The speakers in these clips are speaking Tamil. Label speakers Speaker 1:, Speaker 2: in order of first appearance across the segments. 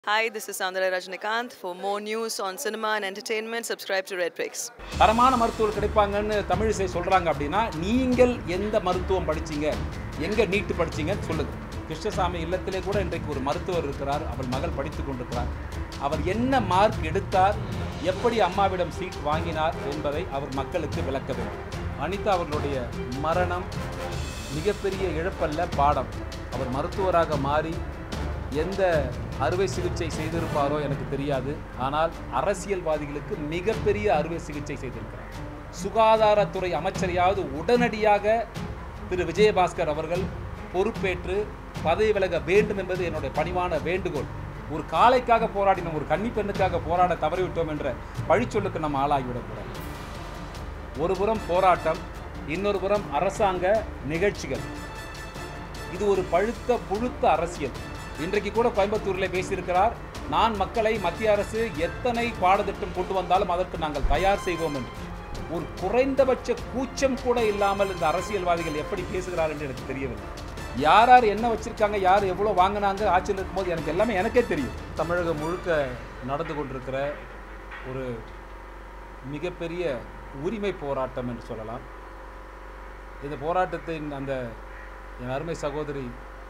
Speaker 1: Hi, this is Sandra Rajnikant. For more news on cinema and entertainment, subscribe to Red Bricks.
Speaker 2: தரமான மருத்துவர் கிடைப்பாங்கன்னு தமிழிசை சொல்கிறாங்க அப்படின்னா நீங்கள் எந்த மருத்துவம் படிச்சீங்க எங்கே நீட்டு படிச்சீங்கன்னு சொல்லுங்க கிருஷ்ணசாமி இல்லத்திலே கூட இன்றைக்கு ஒரு மருத்துவர் இருக்கிறார் அவள் மகள் படித்து கொண்டிருக்கிறார் அவர் என்ன மார்க் எடுத்தார் எப்படி அம்மாவிடம் சீட் வாங்கினார் என்பதை அவர் மக்களுக்கு விளக்க வேண்டும் அனிதா அவர்களுடைய மரணம் மிகப்பெரிய இழப்பல்ல பாடம் அவர் மருத்துவராக மாறி எந்த அறுவை சிகிச்சை செய்திருப்பாரோ எனக்கு தெரியாது ஆனால் அரசியல்வாதிகளுக்கு மிகப்பெரிய அறுவை சிகிச்சை செய்திருக்கிறார் சுகாதாரத்துறை அமைச்சரையாவது உடனடியாக திரு விஜயபாஸ்கர் அவர்கள் பொறுப்பேற்று பதவி விலக வேண்டும் என்பது என்னுடைய பணிவான வேண்டுகோள் ஒரு காளைக்காக போராடினோம் ஒரு கன்னி பெண்ணுக்காக போராட தவறிவிட்டோம் என்ற பழிச்சொல்லுக்கு நம்ம ஆளாகிவிடக்கூடாது ஒரு புறம் போராட்டம் இன்னொரு புறம் அரசாங்க நிகழ்ச்சிகள் இது ஒரு பழுத்த புழுத்த அரசியல் இன்றைக்கு கூட கோயம்புத்தூரில் பேசியிருக்கிறார் நான் மக்களை மத்திய அரசு எத்தனை பாடத்திட்டம் கொண்டு வந்தாலும் அதற்கு நாங்கள் தயார் செய்வோம் என்று ஒரு குறைந்தபட்ச கூச்சம் கூட இல்லாமல் இந்த அரசியல்வாதிகள் எப்படி பேசுகிறார் என்று எனக்கு தெரியவில்லை யார் யார் என்ன வச்சிருக்காங்க யார் எவ்வளோ வாங்கினாங்க ஆட்சியில் இருக்கும்போது எனக்கு எல்லாமே எனக்கே தெரியும் தமிழகம் முழுக்க நடந்து கொண்டிருக்கிற ஒரு மிகப்பெரிய உரிமை போராட்டம் என்று சொல்லலாம் இந்த போராட்டத்தின் அந்த என் அருமை சகோதரி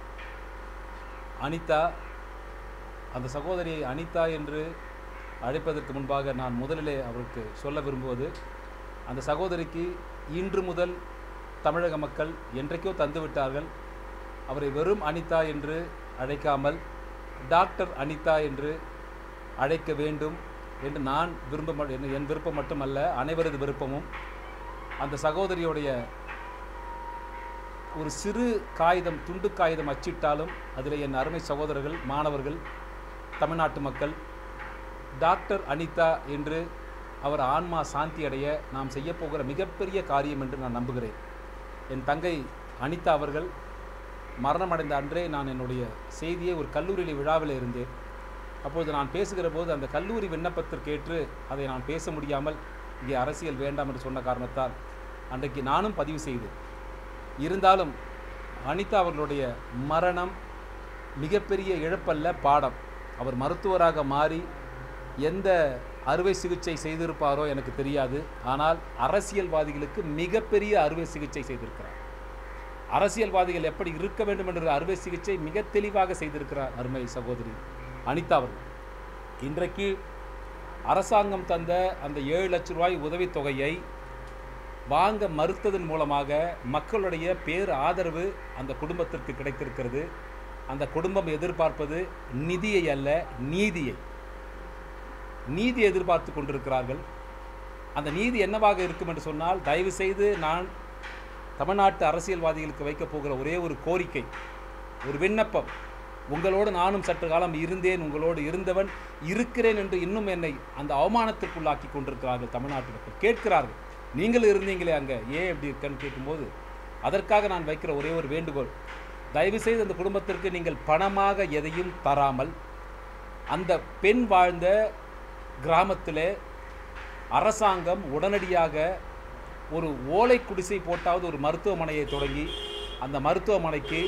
Speaker 2: அனிதா அந்த சகோதரியை அனிதா என்று அழைப்பதற்கு முன்பாக நான் முதலிலே அவருக்கு சொல்ல விரும்புவது அந்த சகோதரிக்கு இன்று முதல் தமிழக மக்கள் என்றைக்கோ தந்துவிட்டார்கள் அவரை வெறும் அனிதா என்று அழைக்காமல் டாக்டர் அனிதா என்று அழைக்க வேண்டும் என்று நான் விரும்ப ம- என் என் விருப்பம் மட்டுமல்ல அனைவரது விருப்பமும் அந்த சகோதரியுடைய ஒரு சிறு காகிதம் துண்டு காகிதம் அச்சிட்டாலும் அதில் என் அருமை சகோதரர்கள் மாணவர்கள் தமிழ்நாட்டு மக்கள் டாக்டர் அனிதா என்று அவர் ஆன்மா சாந்தி அடைய நாம் செய்ய போகிற மிகப்பெரிய காரியம் என்று நான் நம்புகிறேன் என் தங்கை அனிதா அவர்கள் மரணமடைந்த அன்றே நான் என்னுடைய செய்தியை ஒரு கல்லூரியில் விழாவில் இருந்தேன் அப்பொழுது நான் பேசுகிற போது அந்த கல்லூரி விண்ணப்பத்திற்கேற்று அதை நான் பேச முடியாமல் இங்கே அரசியல் வேண்டாம் என்று சொன்ன காரணத்தால் அன்றைக்கு நானும் பதிவு செய்தேன் இருந்தாலும் அனிதா அவர்களுடைய மரணம் மிகப்பெரிய இழப்பல்ல பாடம் அவர் மருத்துவராக மாறி எந்த அறுவை சிகிச்சை செய்திருப்பாரோ எனக்கு தெரியாது ஆனால் அரசியல்வாதிகளுக்கு மிகப்பெரிய அறுவை சிகிச்சை செய்திருக்கிறார் அரசியல்வாதிகள் எப்படி இருக்க வேண்டும் என்ற அறுவை சிகிச்சை மிக தெளிவாக செய்திருக்கிறார் அருமை சகோதரி அனிதா அவர்கள் இன்றைக்கு அரசாங்கம் தந்த அந்த ஏழு லட்ச ரூபாய் உதவித்தொகையை வாங்க மறுத்ததன் மூலமாக மக்களுடைய பேர் ஆதரவு அந்த குடும்பத்திற்கு கிடைத்திருக்கிறது அந்த குடும்பம் எதிர்பார்ப்பது நிதியை அல்ல நீதியை நீதி எதிர்பார்த்து கொண்டிருக்கிறார்கள் அந்த நீதி என்னவாக இருக்கும் என்று சொன்னால் தயவு செய்து நான் தமிழ்நாட்டு அரசியல்வாதிகளுக்கு வைக்கப் போகிற ஒரே ஒரு கோரிக்கை ஒரு விண்ணப்பம் உங்களோடு நானும் சற்று காலம் இருந்தேன் உங்களோடு இருந்தவன் இருக்கிறேன் என்று இன்னும் என்னை அந்த அவமானத்திற்குள்ளாக்கி கொண்டிருக்கிறார்கள் தமிழ்நாட்டு மக்கள் கேட்கிறார்கள் நீங்கள் இருந்தீங்களே அங்கே ஏன் எப்படி இருக்கன்னு கேட்கும்போது அதற்காக நான் வைக்கிற ஒரே ஒரு வேண்டுகோள் தயவுசெய்து அந்த குடும்பத்திற்கு நீங்கள் பணமாக எதையும் தராமல் அந்த பெண் வாழ்ந்த கிராமத்திலே அரசாங்கம் உடனடியாக ஒரு ஓலை குடிசை போட்டாவது ஒரு மருத்துவமனையை தொடங்கி அந்த மருத்துவமனைக்கு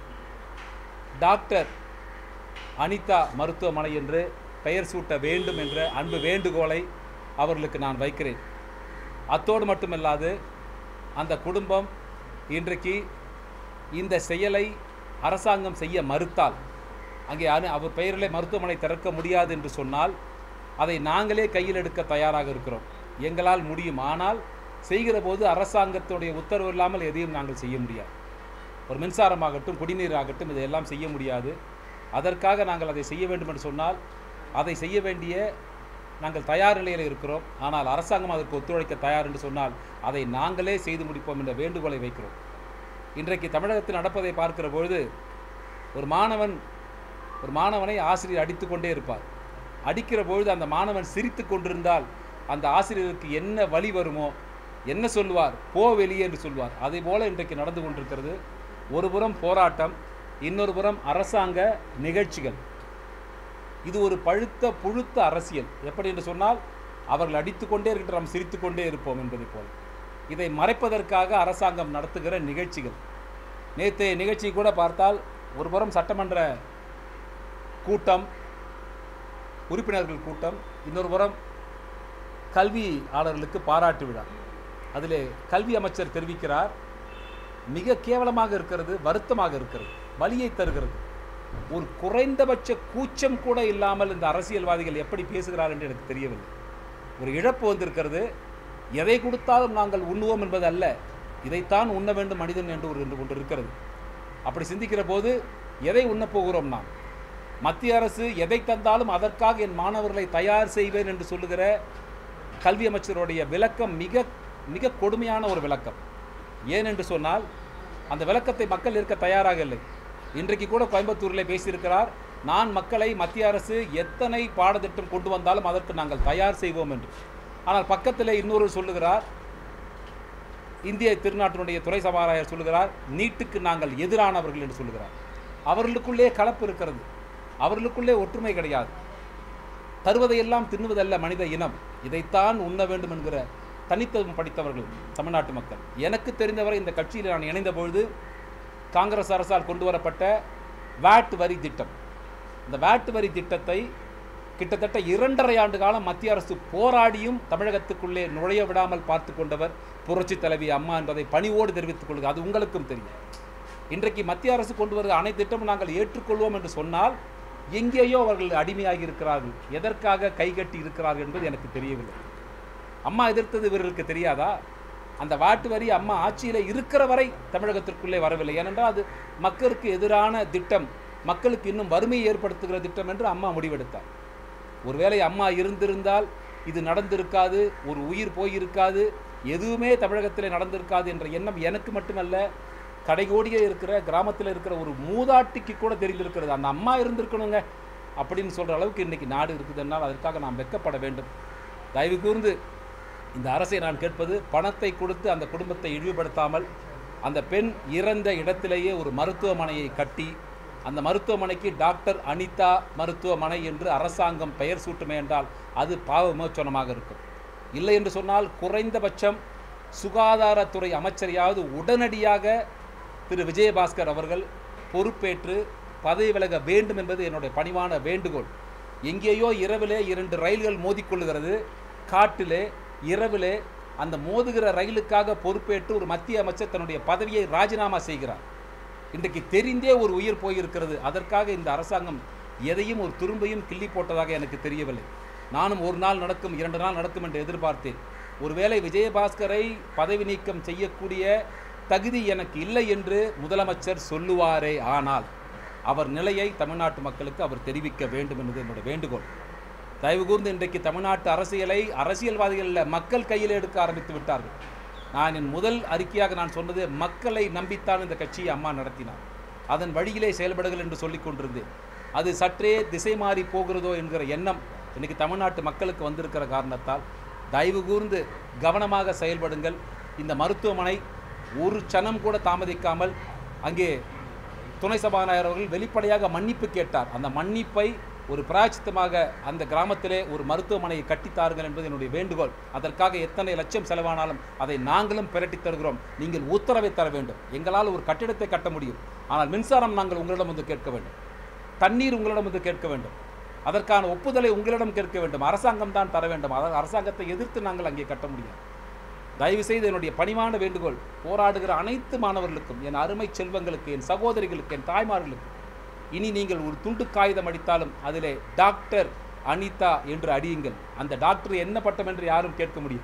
Speaker 2: டாக்டர் அனிதா மருத்துவமனை என்று பெயர் சூட்ட வேண்டும் என்ற அன்பு வேண்டுகோளை அவர்களுக்கு நான் வைக்கிறேன் அத்தோடு மட்டுமல்லாது அந்த குடும்பம் இன்றைக்கு இந்த செயலை அரசாங்கம் செய்ய மறுத்தால் அங்கே அனு அவர் பெயரிலே மருத்துவமனை திறக்க முடியாது என்று சொன்னால் அதை நாங்களே கையில் எடுக்க தயாராக இருக்கிறோம் எங்களால் முடியும் ஆனால் செய்கிற போது அரசாங்கத்துடைய உத்தரவு இல்லாமல் எதையும் நாங்கள் செய்ய முடியாது ஒரு மின்சாரமாகட்டும் குடிநீர் ஆகட்டும் இதையெல்லாம் செய்ய முடியாது அதற்காக நாங்கள் அதை செய்ய வேண்டும் என்று சொன்னால் அதை செய்ய வேண்டிய நாங்கள் தயார் நிலையில் இருக்கிறோம் ஆனால் அரசாங்கம் அதற்கு ஒத்துழைக்க தயார் என்று சொன்னால் அதை நாங்களே செய்து முடிப்போம் என்ற வேண்டுகோளை வைக்கிறோம் இன்றைக்கு தமிழகத்தில் நடப்பதை பார்க்கிற பொழுது ஒரு மாணவன் ஒரு மாணவனை ஆசிரியர் அடித்து கொண்டே இருப்பார் அடிக்கிற பொழுது அந்த மாணவன் சிரித்து கொண்டிருந்தால் அந்த ஆசிரியருக்கு என்ன வழி வருமோ என்ன சொல்லுவார் போ வெளியே என்று சொல்வார் அதே போல இன்றைக்கு நடந்து கொண்டிருக்கிறது ஒரு புறம் போராட்டம் இன்னொரு புறம் அரசாங்க நிகழ்ச்சிகள் இது ஒரு பழுத்த புழுத்த அரசியல் எப்படி என்று சொன்னால் அவர்கள் அடித்துக்கொண்டே இருக்கின்ற நாம் சிரித்துக்கொண்டே இருப்போம் என்பதை போல இதை மறைப்பதற்காக அரசாங்கம் நடத்துகிற நிகழ்ச்சிகள் நேற்றைய நிகழ்ச்சி கூட பார்த்தால் ஒரு புறம் சட்டமன்ற கூட்டம் உறுப்பினர்கள் கூட்டம் இன்னொரு புறம் கல்வியாளர்களுக்கு பாராட்டு விழா அதிலே கல்வி அமைச்சர் தெரிவிக்கிறார் மிக கேவலமாக இருக்கிறது வருத்தமாக இருக்கிறது வலியை தருகிறது ஒரு குறைந்தபட்ச கூச்சம் கூட இல்லாமல் இந்த அரசியல்வாதிகள் எப்படி பேசுகிறார் என்று எனக்கு தெரியவில்லை ஒரு இழப்பு வந்திருக்கிறது எதை கொடுத்தாலும் நாங்கள் உண்ணுவோம் என்பது அல்ல இதைத்தான் உண்ண வேண்டும் மனிதன் என்று ஒரு என்று ஒன்று இருக்கிறது அப்படி சிந்திக்கிற போது எதை உண்ணப் போகிறோம் நாம் மத்திய அரசு எதை தந்தாலும் அதற்காக என் மாணவர்களை தயார் செய்வேன் என்று சொல்லுகிற கல்வி அமைச்சருடைய விளக்கம் மிக மிக கொடுமையான ஒரு விளக்கம் ஏன் என்று சொன்னால் அந்த விளக்கத்தை மக்கள் இருக்க தயாராக இல்லை இன்றைக்கு கூட கோயம்புத்தூரில் பேசியிருக்கிறார் நான் மக்களை மத்திய அரசு எத்தனை பாடத்திட்டம் கொண்டு வந்தாலும் அதற்கு நாங்கள் தயார் செய்வோம் என்று ஆனால் பக்கத்தில் இன்னொரு சொல்லுகிறார் இந்திய திருநாட்டினுடைய துறை சபாநாயகர் சொல்லுகிறார் நீட்டுக்கு நாங்கள் எதிரானவர்கள் என்று சொல்லுகிறார் அவர்களுக்குள்ளே கலப்பு இருக்கிறது அவர்களுக்குள்ளே ஒற்றுமை கிடையாது தருவதையெல்லாம் தின்னுவதல்ல மனித இனம் இதைத்தான் உண்ண வேண்டும் என்கிற தனித்துவம் படித்தவர்கள் தமிழ்நாட்டு மக்கள் எனக்கு தெரிந்தவரை இந்த கட்சியில் நான் இணைந்த பொழுது காங்கிரஸ் அரசால் கொண்டு வரப்பட்ட வேட் வரி திட்டம் இந்த வேட் வரி திட்டத்தை கிட்டத்தட்ட இரண்டரை ஆண்டு காலம் மத்திய அரசு போராடியும் தமிழகத்துக்குள்ளே நுழைய விடாமல் பார்த்து கொண்டவர் புரட்சி தலைவி அம்மா என்பதை பணிவோடு தெரிவித்துக் கொள்கிறது அது உங்களுக்கும் தெரியும் இன்றைக்கு மத்திய அரசு கொண்டு வருகிற அனைத்து திட்டமும் நாங்கள் ஏற்றுக்கொள்வோம் என்று சொன்னால் எங்கேயோ அவர்கள் அடிமையாகி இருக்கிறார்கள் எதற்காக கைகட்டி இருக்கிறார்கள் என்பது எனக்கு தெரியவில்லை அம்மா எதிர்த்தது இவர்களுக்கு தெரியாதா அந்த வாட்டு வரி அம்மா ஆட்சியில் இருக்கிற வரை தமிழகத்திற்குள்ளே வரவில்லை ஏனென்றால் அது மக்களுக்கு எதிரான திட்டம் மக்களுக்கு இன்னும் வறுமையை ஏற்படுத்துகிற திட்டம் என்று அம்மா முடிவெடுத்தார் ஒருவேளை அம்மா இருந்திருந்தால் இது நடந்திருக்காது ஒரு உயிர் போயிருக்காது எதுவுமே தமிழகத்தில் நடந்திருக்காது என்ற எண்ணம் எனக்கு மட்டுமல்ல கடைகோடியே இருக்கிற கிராமத்தில் இருக்கிற ஒரு மூதாட்டிக்கு கூட தெரிந்திருக்கிறது அந்த அம்மா இருந்திருக்கணுங்க அப்படின்னு சொல்கிற அளவுக்கு இன்றைக்கி நாடு இருக்குதுன்னால் அதற்காக நாம் வெக்கப்பட வேண்டும் தயவு கூர்ந்து இந்த அரசை நான் கேட்பது பணத்தை கொடுத்து அந்த குடும்பத்தை இழிவுபடுத்தாமல் அந்த பெண் இறந்த இடத்திலேயே ஒரு மருத்துவமனையை கட்டி அந்த மருத்துவமனைக்கு டாக்டர் அனிதா மருத்துவமனை என்று அரசாங்கம் பெயர் சூட்டுமே என்றால் அது பாவ விமோச்சனமாக இருக்கும் இல்லை என்று சொன்னால் குறைந்தபட்சம் சுகாதாரத்துறை அமைச்சரையாவது உடனடியாக திரு விஜயபாஸ்கர் அவர்கள் பொறுப்பேற்று பதவி விலக வேண்டும் என்பது என்னுடைய பணிவான வேண்டுகோள் எங்கேயோ இரவிலே இரண்டு ரயில்கள் மோதிக்கொள்ளுகிறது காட்டிலே இரவிலே அந்த மோதுகிற ரயிலுக்காக பொறுப்பேற்று ஒரு மத்திய அமைச்சர் தன்னுடைய பதவியை ராஜினாமா செய்கிறார் இன்றைக்கு தெரிந்தே ஒரு உயிர் போயிருக்கிறது அதற்காக இந்த அரசாங்கம் எதையும் ஒரு துரும்பையும் கிள்ளி போட்டதாக எனக்கு தெரியவில்லை நானும் ஒரு நாள் நடக்கும் இரண்டு நாள் நடக்கும் என்று எதிர்பார்த்தேன் ஒருவேளை விஜயபாஸ்கரை பதவி நீக்கம் செய்யக்கூடிய தகுதி எனக்கு இல்லை என்று முதலமைச்சர் சொல்லுவாரே ஆனால் அவர் நிலையை தமிழ்நாட்டு மக்களுக்கு அவர் தெரிவிக்க வேண்டும் என்பது என்னுடைய வேண்டுகோள் தயவு கூர்ந்து இன்றைக்கு தமிழ்நாட்டு அரசியலை அரசியல்வாதிகள் இல்ல, மக்கள் கையில் எடுக்க ஆரம்பித்து விட்டார்கள் நான் என் முதல் அறிக்கையாக நான் சொன்னது மக்களை நம்பித்தான் இந்த கட்சியை அம்மா நடத்தினார் அதன் வழியிலே செயல்படுகள் என்று சொல்லிக் கொண்டிருந்தேன் அது சற்றே திசை மாறி போகிறதோ என்கிற எண்ணம் இன்னைக்கு தமிழ்நாட்டு மக்களுக்கு வந்திருக்கிற காரணத்தால் தயவு கூர்ந்து கவனமாக செயல்படுங்கள் இந்த மருத்துவமனை ஒரு சனம் கூட தாமதிக்காமல் அங்கே துணை சபாநாயகர் அவர்கள் வெளிப்படையாக மன்னிப்பு கேட்டார் அந்த மன்னிப்பை ஒரு பிராய்ச்சித்தமாக அந்த கிராமத்திலே ஒரு மருத்துவமனையை கட்டித்தாருங்கள் என்பது என்னுடைய வேண்டுகோள் அதற்காக எத்தனை லட்சம் செலவானாலும் அதை நாங்களும் பிரட்டித் தருகிறோம் நீங்கள் உத்தரவை தர வேண்டும் எங்களால் ஒரு கட்டிடத்தை கட்ட முடியும் ஆனால் மின்சாரம் நாங்கள் உங்களிடம் வந்து கேட்க வேண்டும் தண்ணீர் உங்களிடம் வந்து கேட்க வேண்டும் அதற்கான ஒப்புதலை உங்களிடம் கேட்க வேண்டும் அரசாங்கம் தான் தர வேண்டும் அதாவது அரசாங்கத்தை எதிர்த்து நாங்கள் அங்கே கட்ட முடியாது தயவு செய்து என்னுடைய பணிவான வேண்டுகோள் போராடுகிற அனைத்து மாணவர்களுக்கும் என் அருமை செல்வங்களுக்கு என் சகோதரிகளுக்கு என் தாய்மார்களுக்கு இனி நீங்கள் ஒரு துண்டு காகிதம் அடித்தாலும் அதிலே டாக்டர் அனிதா என்று அடியுங்கள் அந்த டாக்டர் என்ன பட்டம் என்று யாரும் கேட்க முடியும்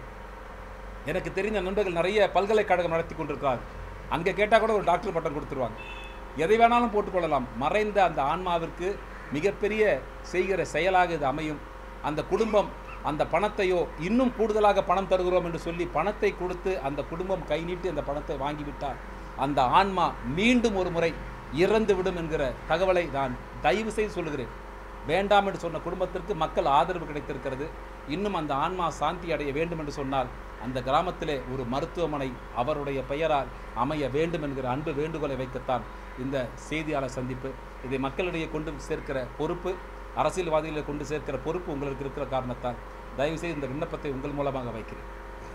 Speaker 2: எனக்கு தெரிந்த நண்பர்கள் நிறைய பல்கலைக்கழகம் நடத்தி கொண்டிருக்கிறார் அங்கே கேட்டால் கூட ஒரு டாக்டர் பட்டம் கொடுத்துருவாங்க எதை வேணாலும் போட்டுக்கொள்ளலாம் மறைந்த அந்த ஆன்மாவிற்கு மிகப்பெரிய செய்கிற செயலாக இது அமையும் அந்த குடும்பம் அந்த பணத்தையோ இன்னும் கூடுதலாக பணம் தருகிறோம் என்று சொல்லி பணத்தை கொடுத்து அந்த குடும்பம் கை நீட்டி அந்த பணத்தை வாங்கிவிட்டால் அந்த ஆன்மா மீண்டும் ஒரு முறை இறந்து விடும் என்கிற தகவலை நான் தயவு செய்து சொல்லுகிறேன் வேண்டாம் என்று சொன்ன குடும்பத்திற்கு மக்கள் ஆதரவு கிடைத்திருக்கிறது இன்னும் அந்த ஆன்மா சாந்தி அடைய வேண்டும் என்று சொன்னால் அந்த கிராமத்திலே ஒரு மருத்துவமனை அவருடைய பெயரால் அமைய வேண்டும் என்கிற அன்பு வேண்டுகோளை வைக்கத்தான் இந்த செய்தியாளர் சந்திப்பு இதை மக்களிடையே கொண்டு சேர்க்கிற பொறுப்பு அரசியல்வாதிகளை கொண்டு சேர்க்கிற பொறுப்பு உங்களுக்கு இருக்கிற காரணத்தால் தயவு செய்து இந்த விண்ணப்பத்தை உங்கள் மூலமாக வைக்கிறேன்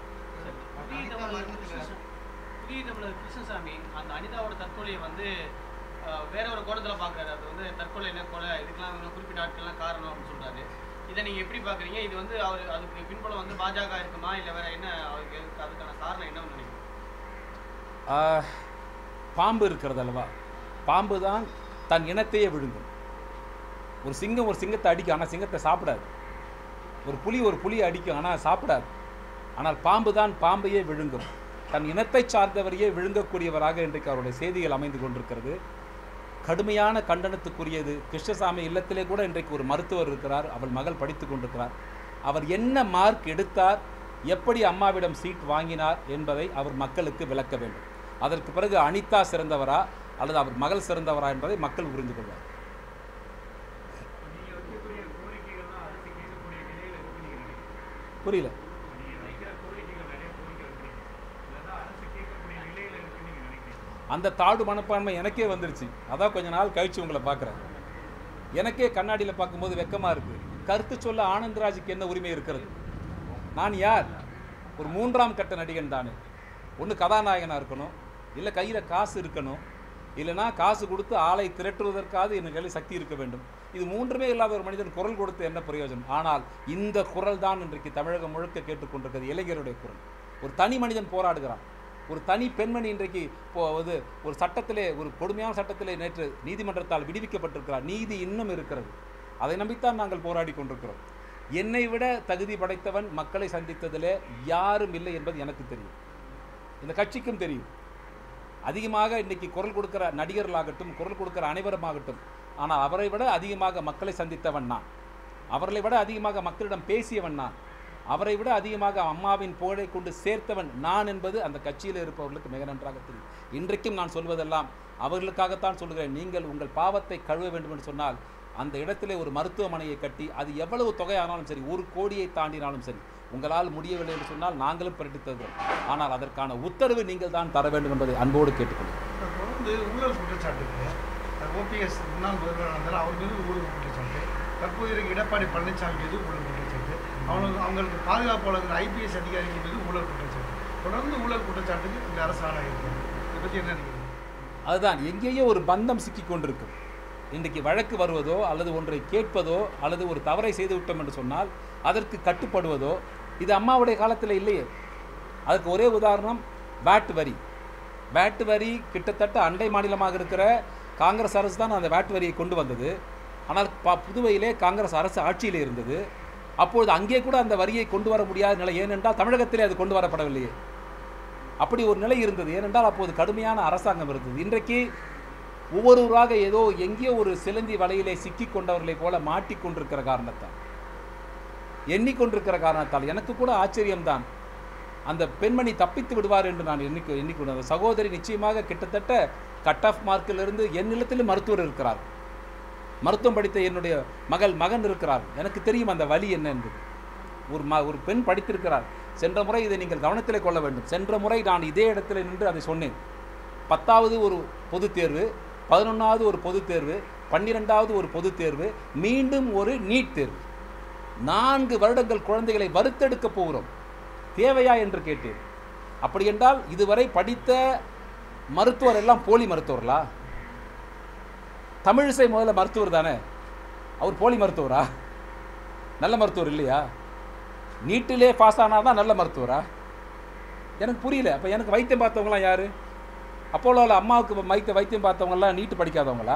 Speaker 3: புதிய தமிழர் கிருஷ்ண- புதிய தமிழர் கிருஷ்ணசாமி அந்த அனிதாவோட தற்கொலையை வந்து அஹ், வேற ஒரு கோணத்துல பார்க்கறாரு அது வந்து தற்கொலை என்ன கொலை இதுக்கெல்லாம் இவங்க குறிப்பிட்ட ஆட்கள்லாம் காரணம் அப்படின்னு சொல்றாரு இதை நீங்க எப்படி பாக்குறீங்க இது வந்து அவர் அதுக்கு பின்புலம் வந்து பாஜக இருக்குமா இல்ல வேற என்ன அவருக்கு எதுக்கு- அதுக்கான காரணம் என்னன்னு நினைக்கிறீங்க
Speaker 2: ஆஹ், பாம்பு இருக்கிறது அல்லவா பாம்பு தான் தன் இனத்தையே விழுங்கும் ஒரு சிங்கம் ஒரு சிங்கத்தை அடிக்கும் ஆனால் சிங்கத்தை சாப்பிடாது ஒரு புலி ஒரு புலியை அடிக்கும் ஆனால் சாப்பிடாது ஆனால் பாம்பு தான் பாம்பையே விழுங்கும் தன் இனத்தை சார்ந்தவரையே விழுங்கக்கூடியவராக இன்றைக்கு அவருடைய செய்திகள் அமைந்து கொண்டிருக்கிறது கடுமையான கண்டனத்துக்குரியது கிருஷ்ணசாமி இல்லத்திலே கூட இன்றைக்கு ஒரு மருத்துவர் இருக்கிறார் அவள் மகள் படித்து கொண்டிருக்கிறார் அவர் என்ன மார்க் எடுத்தார் எப்படி அம்மாவிடம் சீட் வாங்கினார் என்பதை அவர் மக்களுக்கு விளக்க வேண்டும் அதற்கு பிறகு அனிதா சிறந்தவரா அல்லது அவர் மகள் சிறந்தவரா என்பதை மக்கள் புரிந்து கொள்வார்
Speaker 4: நீங்க வைக்கக்கூடிய கோரிக்கைகள்லாம் அரசு கேட்கக்கூடிய நிலையில இருக்கு நீங்க நினைக்கிறீங்க
Speaker 2: புரியல
Speaker 4: நீங்க வைக்கிற கோரிக்கைகள் நிறைய கோரிக்கை வைக்கிறீங்க இதெல்லாம் அரசு கேட்கக்கூடிய நிலையில இருக்குன்னு நீங்க நினைக்கிறீங்க
Speaker 2: அந்த தாழ்வு மனப்பான்மை எனக்கே வந்துருச்சு அதான் கொஞ்ச நாள் கழிச்சு உங்களை பார்க்குறேன் எனக்கே கண்ணாடியில் பார்க்கும்போது வெக்கமாக இருக்குது கருத்து சொல்ல ஆனந்தராஜுக்கு என்ன உரிமை இருக்கிறது நான் யார் ஒரு மூன்றாம் கட்ட நடிகன் தானே ஒன்று கதாநாயகனாக இருக்கணும் இல்லை கையில் காசு இருக்கணும் இல்லைனா காசு கொடுத்து ஆளை திரட்டுவதற்காவது என் கையில் சக்தி இருக்க வேண்டும் இது மூன்றுமே இல்லாத ஒரு மனிதன் குரல் கொடுத்து என்ன பிரயோஜனம் ஆனால் இந்த குரல் தான் இன்றைக்கு தமிழகம் முழுக்க கேட்டுக்கொண்டிருக்கிறது இளைஞருடைய குரல் ஒரு தனி மனிதன் போராடுகிறான் ஒரு தனி பெண்மணி இன்றைக்கு இப்போ வந்து ஒரு சட்டத்திலே ஒரு கொடுமையான சட்டத்திலே நேற்று நீதிமன்றத்தால் விடுவிக்கப்பட்டிருக்கிறார் நீதி இன்னும் இருக்கிறது அதை நம்பித்தான் நாங்கள் போராடி கொண்டிருக்கிறோம் என்னை விட தகுதி படைத்தவன் மக்களை சந்தித்ததிலே யாரும் இல்லை என்பது எனக்கு தெரியும் இந்த கட்சிக்கும் தெரியும் அதிகமாக இன்னைக்கு குரல் கொடுக்கிற நடிகர்களாகட்டும் குரல் கொடுக்கிற அனைவருமாகட்டும் ஆனால் அவரை விட அதிகமாக மக்களை சந்தித்தவன் நான் அவர்களை விட அதிகமாக மக்களிடம் பேசியவன் நான் அவரை விட அதிகமாக அம்மாவின் புகழை கொண்டு சேர்த்தவன் நான் என்பது அந்த கட்சியில் இருப்பவர்களுக்கு மிக நன்றாக தெரியும் இன்றைக்கும் நான் சொல்வதெல்லாம் அவர்களுக்காகத்தான் சொல்கிறேன் நீங்கள் உங்கள் பாவத்தை கழுவ வேண்டும் என்று சொன்னால் அந்த இடத்திலே ஒரு மருத்துவமனையை கட்டி அது எவ்வளவு தொகையானாலும் சரி ஒரு கோடியை தாண்டினாலும் சரி உங்களால் முடியவில்லை என்று சொன்னால் நாங்களும் பிரடித்தது ஆனால் அதற்கான உத்தரவு நீங்கள் தான் தர வேண்டும் என்பதை அன்போடு கேட்டுக்கொள்கிறேன்
Speaker 5: தொடர்ந்து ஊழல் குற்றச்சாட்டுக்கு ஓபிஎஸ் முன்னாள் முதல்வர் இருந்தாலும் அவர் மீது ஊழல் குற்றச்சாட்டு தற்போது இருக்க எடப்பாடி பழனிசாமி மீது ஊழல் குற்றச்சாட்டு அவங்களுக்கு அவங்களுக்கு பாதுகாப்பு வழங்குற ஐபிஎஸ் அதிகாரிகள் மீது ஊழல் குற்றச்சாட்டு தொடர்ந்து ஊழல் குற்றச்சாட்டுக்கு இந்த அரசு ஆளாகிருக்கு இதை பற்றி என்ன நினைக்கிறீங்க
Speaker 2: அதுதான் எங்கேயோ ஒரு பந்தம் சிக்கி கொண்டிருக்கு இன்றைக்கு வழக்கு வருவதோ அல்லது ஒன்றை கேட்பதோ அல்லது ஒரு தவறை செய்து விட்டோம் என்று சொன்னால் அதற்கு கட்டுப்படுவதோ இது அம்மாவுடைய காலத்தில் இல்லையே அதுக்கு ஒரே உதாரணம் வேட் வரி வேட் வரி கிட்டத்தட்ட அண்டை மாநிலமாக இருக்கிற காங்கிரஸ் அரசு தான் அந்த வேட் வரியை கொண்டு வந்தது ஆனால் ப புதுவையிலே காங்கிரஸ் அரசு ஆட்சியில் இருந்தது அப்பொழுது அங்கே கூட அந்த வரியை கொண்டு வர முடியாத நிலை ஏனென்றால் தமிழகத்திலே அது கொண்டு வரப்படவில்லையே அப்படி ஒரு நிலை இருந்தது ஏனென்றால் அப்போது கடுமையான அரசாங்கம் இருந்தது இன்றைக்கு ஒவ்வொருவராக ஏதோ எங்கேயோ ஒரு சிலந்தி வலையிலே சிக்கிக் கொண்டவர்களைப் போல மாட்டிக்கொண்டிருக்கிற காரணத்தால் எண்ணிக்கொண்டிருக்கிற காரணத்தால் எனக்கு கூட ஆச்சரியம்தான் அந்த பெண்மணி தப்பித்து விடுவார் என்று நான் எண்ணிக்கொ எண்ணிக்கொண்டு அந்த சகோதரி நிச்சயமாக கிட்டத்தட்ட கட் ஆஃப் மார்க்கிலிருந்து என் நிலத்திலும் மருத்துவர் இருக்கிறார் மருத்துவம் படித்த என்னுடைய மகள் மகன் இருக்கிறார் எனக்கு தெரியும் அந்த வலி என்ன என்பது ஒரு ம ஒரு பெண் படித்திருக்கிறார் சென்ற முறை இதை நீங்கள் கவனத்திலே கொள்ள வேண்டும் சென்ற முறை நான் இதே இடத்துல நின்று அதை சொன்னேன் பத்தாவது ஒரு பொதுத் தேர்வு பதினொன்றாவது ஒரு பொதுத் தேர்வு பன்னிரெண்டாவது ஒரு பொதுத் தேர்வு மீண்டும் ஒரு நீட் தேர்வு நான்கு வருடங்கள் குழந்தைகளை வறுத்தெடுக்க போகிறோம் தேவையா என்று கேட்டேன் அப்படி என்றால் இதுவரை படித்த மருத்துவர் எல்லாம் போலி மருத்துவர்களா தமிழிசை முதல்ல மருத்துவர் தானே அவர் போலி மருத்துவரா நல்ல மருத்துவர் இல்லையா நீட்டிலே பாஸ் ஆனால் தான் நல்ல மருத்துவரா எனக்கு புரியல அப்போ எனக்கு வைத்தியம் பார்த்தவங்களாம் யார் அப்போலோவில் அம்மாவுக்கு மைத்த வைத்தியம் பார்த்தவங்கலாம் நீட்டு படிக்காதவங்களா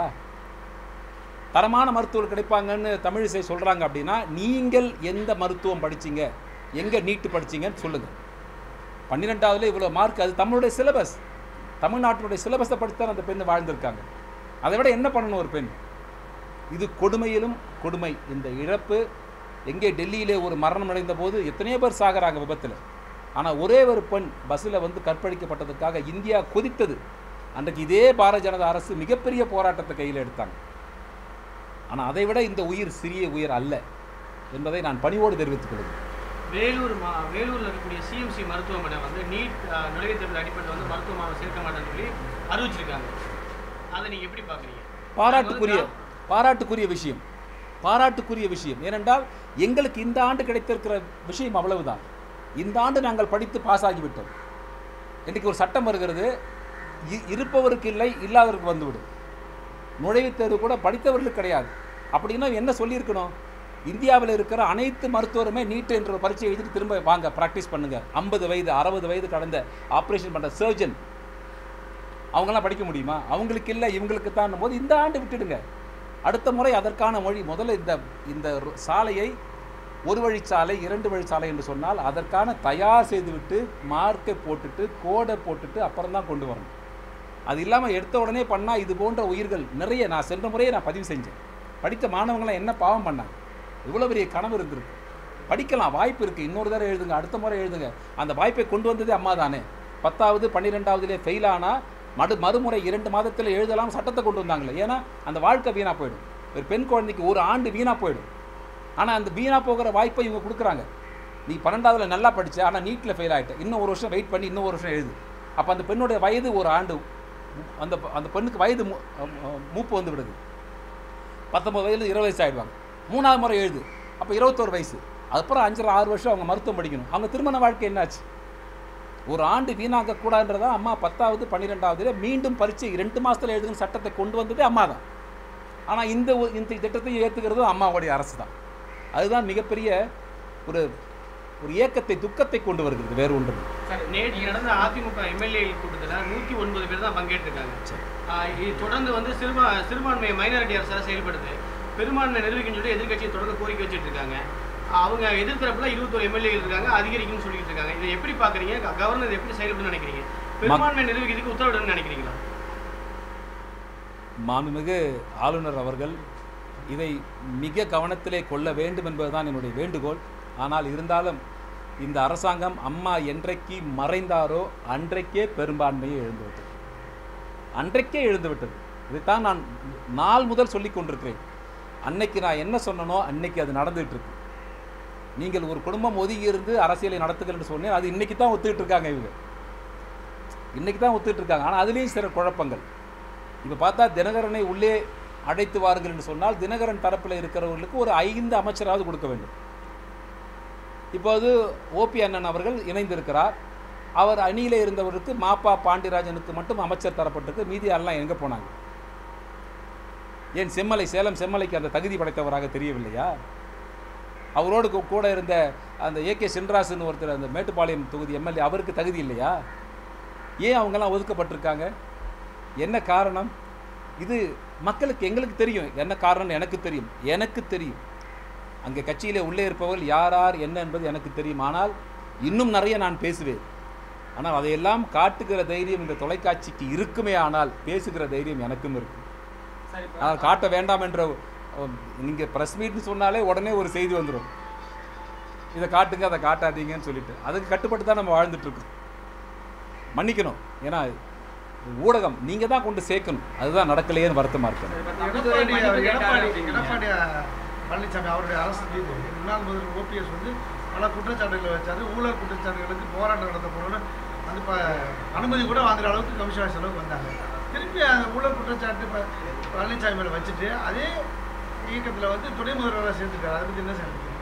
Speaker 2: தரமான மருத்துவர் கிடைப்பாங்கன்னு தமிழிசை சொல்கிறாங்க அப்படின்னா நீங்கள் எந்த மருத்துவம் படிச்சீங்க எங்கே நீட்டு படிச்சீங்கன்னு சொல்லுங்கள் பன்னிரெண்டாவதுல இவ்வளோ மார்க் அது தமிழுடைய சிலபஸ் தமிழ்நாட்டினுடைய சிலபஸை படித்து தான் அந்த பெண் வாழ்ந்திருக்காங்க அதை விட என்ன பண்ணணும் ஒரு பெண் இது கொடுமையிலும் கொடுமை இந்த இழப்பு எங்கே டெல்லியிலே ஒரு மரணம் அடைந்த போது எத்தனையோ பேர் சாகுறாங்க விபத்தில் ஆனால் ஒரே ஒரு பெண் பஸ்ஸில் வந்து கற்பழிக்கப்பட்டதுக்காக இந்தியா கொதித்தது அன்றைக்கு இதே பாரதிய ஜனதா அரசு மிகப்பெரிய போராட்டத்தை கையில் எடுத்தாங்க ஆனால் அதை விட இந்த உயிர் சிறிய உயிர் அல்ல என்பதை நான் பணிவோடு தெரிவித்துக் கொள்கிறேன்
Speaker 3: வேலூர் மா வேலூரில் இருக்கக்கூடிய சிஎம்சி மருத்துவமனை வந்து நீட் அஹ், நுழைவுத் தேர்தல் அடிப்படையில் வந்து மருத்துவ மாணவர் சேர்க்க மாட்டேன்னு சொல்லி அறிவிச்சிருக்காங்க அதை நீங்கள் எப்படி பார்க்குறீங்க
Speaker 2: பாராட்டுக்குரிய பாராட்டுக்குரிய விஷயம் பாராட்டுக்குரிய விஷயம் ஏனென்றால் எங்களுக்கு இந்த ஆண்டு கிடைத்திருக்கிற விஷயம் அவ்வளவுதான் இந்த ஆண்டு நாங்கள் படித்து பாஸ் ஆகிவிட்டோம் இன்றைக்கு ஒரு சட்டம் வருகிறது இ- இருப்பவருக்கு இல்லை இல்லாதவருக்கு வந்துவிடும் நுழைவுத் தேர்வு கூட படித்தவர்களுக்கு கிடையாது அப்படின்னா என்ன சொல்லியிருக்கணும் இந்தியாவில் இருக்கிற அனைத்து மருத்துவருமே நீட் என்ற ஒரு பரீட்சை எழுதிட்டு திரும்ப வாங்க ப்ராக்டிஸ் பண்ணுங்க ஐம்பது வயது அறுபது வயது கடந்த ஆப்ரேஷன் பண்ணுற சர்ஜன் அவங்களாம் படிக்க முடியுமா அவங்களுக்கு இல்லை இவங்களுக்கு தான் போது இந்த ஆண்டு விட்டுடுங்க அடுத்த முறை அதற்கான மொழி முதல்ல இந்த இந்த ரு- சாலையை ஒரு வழிச்சாலை இரண்டு வழிச்சாலை என்று சொன்னால் அதற்கான தயார் செய்துவிட்டு மார்க்கை போட்டுட்டு கோடை போட்டுட்டு அப்புறம் தான் கொண்டு வரணும் அது இல்லாமல் எடுத்த உடனே பண்ணால் இது போன்ற உயிர்கள் நிறைய நான் சென்ற முறையே நான் பதிவு செஞ்சேன் படித்த மாணவங்களாம் என்ன பாவம் பண்ணாங்க இவ்வளோ பெரிய கனவு இருந்திருக்கு படிக்கலாம் வாய்ப்பு இருக்குது இன்னொரு தடவை எழுதுங்க அடுத்த முறை எழுதுங்க அந்த வாய்ப்பை கொண்டு வந்ததே அம்மா தானே பத்தாவது பன்னிரெண்டாவதுலேயே ஃபெயில் ஆனால் மறு மறுமுறை இரண்டு மாதத்தில் எழுதலாம் சட்டத்தை கொண்டு வந்தாங்களே ஏன்னா அந்த வாழ்க்கை வீணாக போயிடும் ஒரு பெண் குழந்தைக்கு ஒரு ஆண்டு வீணாக போயிடும் ஆனால் அந்த வீணாக போகிற வாய்ப்பை இவங்க கொடுக்குறாங்க நீ பன்னெண்டாவதுல நல்லா படிச்ச ஆனால் நீட்டில் ஃபெயில் ஆகிட்ட இன்னும் ஒரு வருஷம் வெயிட் பண்ணி இன்னும் ஒரு வருஷம் எழுது அப்போ அந்த பெண்ணுடைய வயது ஒரு ஆண்டு அந்த ப- அந்த பெண்ணுக்கு வயது மூ- அஹ் மூப்பு வந்து விடுது பத்தொம்பது வயதில் இருபது வயசு ஆயிடுவாங்க மூணாவது முறை எழுது அப்போ இருபத்தோரு வயசு அதுக்கப்புறம் அஞ்சரை ஆறு வருஷம் அவங்க மருத்துவம் படிக்கணும் அவங்க திருமண வாழ்க்கை என்னாச்சு ஒரு ஆண்டு வீணாக்க கூடாதுன்றதா அம்மா பத்தாவது பன்னிரெண்டாவதுல மீண்டும் பரீட்சை ரெண்டு மாசத்துல எழுதுகிற சட்டத்தை கொண்டு வந்ததே அம்மா தான் ஆனால் இந்த ஒ- இந்த திட்டத்தையும் ஏற்றுக்கிறதும் அம்மாவுடைய அரசு தான் அதுதான் மிகப்பெரிய ஒரு ஒரு ஏக்கத்தை துக்கத்தை கொண்டு வருகிறது வேறு ஒன்று இல்லை.
Speaker 3: சார் நேற்று நடந்த அதிமுக எம்எல்ஏ கூட்டத்தில் நூற்றி ஒன்பது பேர் தான் பங்கேற்றிருக்காங்க ஆஹ் இது தொடர்ந்து வந்து சிறுபா சிறுபான்மை மைனாரிட்டி அரசாக செயல்படுது பெரும்பான்மை நிர்வகிக்கணும்னு சொல்லி எதிர்க்கட்சியை தொடர்ந்து கோரிக்கை வச்சுட்டு இருக்காங்க அவங்க எதிர்த்தரப்புல இருபத்தோரு எம்எல்ஏ இருக்காங்க அதிகரிக்கும்னு சொல்லிட்டு இருக்காங்க இதை எப்படி பாக்குறீங்க க- கவர்னர் இதை எப்படி செயல்படுன்னு நினைக்கிறீங்க பெரும்பான்மை நிர்வகிக்கிறதுக்கு உத்தரவிடணும்னு நினைக்கிறீங்களா
Speaker 2: மாண்புமிகு ஆளுநர் அவர்கள் இதை மிக கவனத்திலே கொள்ள வேண்டும் என்பதுதான் என்னுடைய வேண்டுகோள் ஆனால் இருந்தாலும் இந்த அரசாங்கம் அம்மா என்றைக்கு மறைந்தாரோ அன்றைக்கே பெரும்பான்மையை எழுந்துவிட்டது அன்றைக்கே எழுந்துவிட்டது இதைத்தான் நான் நாள் முதல் சொல்லிக் கொண்டிருக்கிறேன் அன்னைக்கு நான் என்ன சொன்னனோ அன்னைக்கு அது நடந்துகிட்டு இருக்கு நீங்கள் ஒரு குடும்பம் ஒதுங்கி இருந்து அரசியலை நடத்துங்கள்னு சொன்னேன் அது இன்னைக்கு தான் ஒத்துக்கிட்டு இருக்காங்க இவங்க இன்னைக்கு தான் ஒத்துக்கிட்டு இருக்காங்க ஆனால் அதுலேயும் சில குழப்பங்கள் இப்போ பார்த்தா தினகரனை உள்ளே அழைத்து வாருங்கள் என்று சொன்னால் தினகரன் தரப்பில் இருக்கிறவர்களுக்கு ஒரு ஐந்து அமைச்சராவது கொடுக்க வேண்டும் இப்போது ஓபி அண்ணன் அவர்கள் இணைந்திருக்கிறார் அவர் அணியிலே இருந்தவருக்கு மாப்பா பாண்டியராஜனுக்கு மட்டும் அமைச்சர் தரப்பட்டிருக்கு மீதி எல்லாம் எங்கே போனாங்க ஏன் செம்மலை சேலம் செம்மலைக்கு அந்த தகுதி படைத்தவராக தெரியவில்லையா அவரோடு கூ- கூட இருந்த அந்த ஏகே சின்ராசுன்னு ஒருத்தர் அந்த மேட்டுப்பாளையம் தொகுதி எம்எல்ஏ அவருக்கு தகுதி இல்லையா ஏன் அவங்கெல்லாம் ஒதுக்கப்பட்டிருக்காங்க என்ன காரணம் இது மக்களுக்கு எங்களுக்கு தெரியும் என்ன காரணம்னு எனக்கு தெரியும் எனக்கு தெரியும் அங்கே கட்சியிலே உள்ளே இருப்பவர்கள் யார் யார் என்ன என்பது எனக்கு தெரியும் ஆனால் இன்னும் நிறைய நான் பேசுவேன் ஆனால் அதையெல்லாம் காட்டுகிற தைரியம் இந்த தொலைக்காட்சிக்கு இருக்குமே ஆனால் பேசுகிற தைரியம் எனக்கும் இருக்கும்
Speaker 3: சரி
Speaker 2: ஆனால் காட்ட வேண்டாம் என்ற நீங்கள் ப்ரெஸ் மீட்னு சொன்னாலே உடனே ஒரு செய்தி வந்துடும் இதை காட்டுங்க அதை காட்டாதீங்கன்னு சொல்லிட்டு அதுக்கு கட்டுப்பட்டு தான் நம்ம வாழ்ந்துட்டு இருக்கோம் மன்னிக்கணும் ஏன்னா ஊடகம் நீங்கள் தான் கொண்டு சேர்க்கணும் அதுதான் நடக்கலையேன்னு வருத்தமாக இருக்கணும்
Speaker 5: எடப்பாடி அவர் எடப்பாடி எடப்பாடி பழனிசாமி அவருடைய அரசு மீது முன்னாள் முதல்வர் ஓபிஎஸ் வந்து பல குற்றச்சாட்டுகளை வச்சாரு ஊழல் குற்றச்சாட்டுகளுக்கு போராட்டம் நடத்த போறோம்னு வந்து இப்போ அனுமதி கூட வாங்குற அளவுக்கு கமிஷன் செலவுக்கு வந்தாங்க திருப்பி அந்த ஊழல் குற்றச்சாட்டு ப- பழனிசாமி மேலே வச்சுட்டு அதே இயக்கத்தில் வந்து துணை முதல்வராக சேர்த்துட்டாரு அதை பற்றி என்ன சார் நினைக்கிறீங்க?